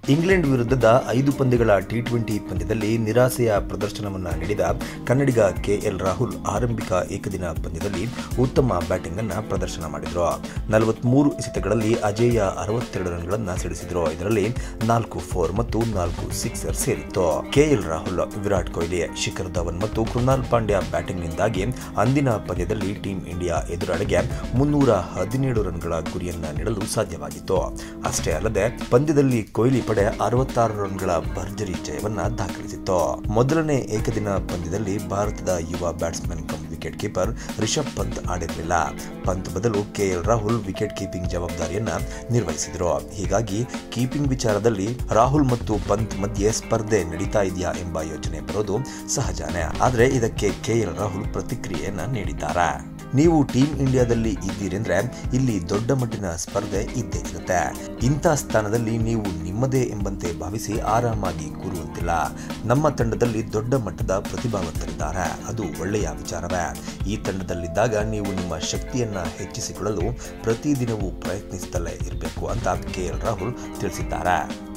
England ವಿರುದ್ಧದ ಐದು ಪಂದ್ಯಗಳ ಟಿ ಟ್ವೆಂಟಿ ಪಂದ್ಯದಲ್ಲಿ ನಿರಾಸೆಯ ಪ್ರದರ್ಶನವನ್ನ ನೀಡಿದ ಕನ್ನಡಿಗ ಕೆಎಲ್ ರಾಹುಲ್ ಆರಂಭಿಕ ಏಕದಿನ ಪಂದ್ಯದಲ್ಲಿ ಉತ್ತಮ ಬ್ಯಾಟಿಂಗ್ ಅನ್ನ ಪ್ರದರ್ಶನ ಮಾಡಿದ್ರು ನಲವತ್ಮೂರು ಎಸೆತಗಳಲ್ಲಿ ಅಜೇಯ ಅರವತ್ತೆರಡು ರನ್ಗಳನ್ನು ಸಿಡಿಸಿದ್ರು ಇದರಲ್ಲಿ ನಾಲ್ಕು ಫೋರ್ ಮತ್ತು ನಾಲ್ಕು ಸಿಕ್ಸರ್ ಸೇರಿತ್ತು ಕೆಎಲ್ ರಾಹುಲ್ ವಿರಾಟ್ ಕೊಹ್ಲಿ ಶಿಖರ್ ಧವನ್ ಮತ್ತು ಕೃಣಾಲ್ ಪಾಂಡ್ಯ ಬ್ಯಾಟಿಂಗ್ನಿಂದಾಗಿ ಅಂದಿನ ಪಂದ್ಯದಲ್ಲಿ ಟೀಂ ಇಂಡಿಯಾ ಎದುರಾಳಿಗೆ ಮುನ್ನೂರ ಹದಿನೇಳು ರನ್ಗಳ ಗುರಿಯನ್ನ ನೀಡಲು ಸಾಧ್ಯವಾಗಿತ್ತು ಅಷ್ಟೇ ಅಲ್ಲದೆ ಪಂದ್ಯದಲ್ಲಿ ಕೊಹ್ಲಿ ಪಡೆ ಅರವತ್ತಾರು ರನ್ಗಳ ಭರ್ಜರಿ ಜಯವನ್ನ ದಾಖಲಿಸಿತ್ತು ಮೊದಲನೇ ಏಕದಿನ ಪಂದ್ಯದಲ್ಲಿ ಭಾರತದ ಯುವ batsman come wicket keeper Rishabh Pant ಆಡಿರಲಿಲ್ಲ ಪಂತ್ ಬದಲು ಕೆಎಲ್ ರಾಹುಲ್ ವಿಕೆಟ್ ಕೀಪಿಂಗ್ ಜವಾಬ್ದಾರಿಯನ್ನ ನಿರ್ವಹಿಸಿದರು ಹೀಗಾಗಿ ಕೀಪಿಂಗ್ ವಿಚಾರದಲ್ಲಿ ರಾಹುಲ್ ಮತ್ತು ಪಂತ್ ಮಧ್ಯೆ ಸ್ಪರ್ಧೆ ನಡೀತಾ ಇದೆಯಾ ಎಂಬ ಯೋಚನೆ ಬರೋದು ಸಹಜನೇ ಆದರೆ ಇದಕ್ಕೆ ಕೆಎಲ್ ರಾಹುಲ್ ಪ್ರತಿಕ್ರಿಯೆಯನ್ನ ನೀಡಿದ್ದಾರೆ ನೀವು ಟೀಂ ಇಂಡಿಯಾದಲ್ಲಿ ಇದ್ದೀರೆಂದ್ರೆ ಇಲ್ಲಿ ದೊಡ್ಡ ಮಟ್ಟಿನ ಸ್ಪರ್ಧೆ ಇದ್ದೇ ಇರುತ್ತೆ ಇಂಥ ಸ್ಥಾನದಲ್ಲಿ ನೀವು ನಿಮ್ಮದೇ ಎಂಬಂತೆ ಭಾವಿಸಿ ಆರಾಮಾಗಿ ಕೂರುವಂತಿಲ್ಲ ನಮ್ಮ ತಂಡದಲ್ಲಿ ದೊಡ್ಡ ಮಟ್ಟದ ಪ್ರತಿಭಾವಂತರಿದ್ದಾರೆ ಅದು ಒಳ್ಳೆಯ ವಿಚಾರವೇ ಈ ತಂಡದಲ್ಲಿದ್ದಾಗ ನೀವು ನಿಮ್ಮ ಶಕ್ತಿಯನ್ನ ಹೆಚ್ಚಿಸಿಕೊಳ್ಳಲು ಪ್ರತಿದಿನವೂ ಪ್ರಯತ್ನಿಸುತ್ತಲೇ ಇರಬೇಕು ಅಂತ ಕೆ ಎಲ್ ರಾಹುಲ್ ತಿಳಿಸಿದ್ದಾರೆ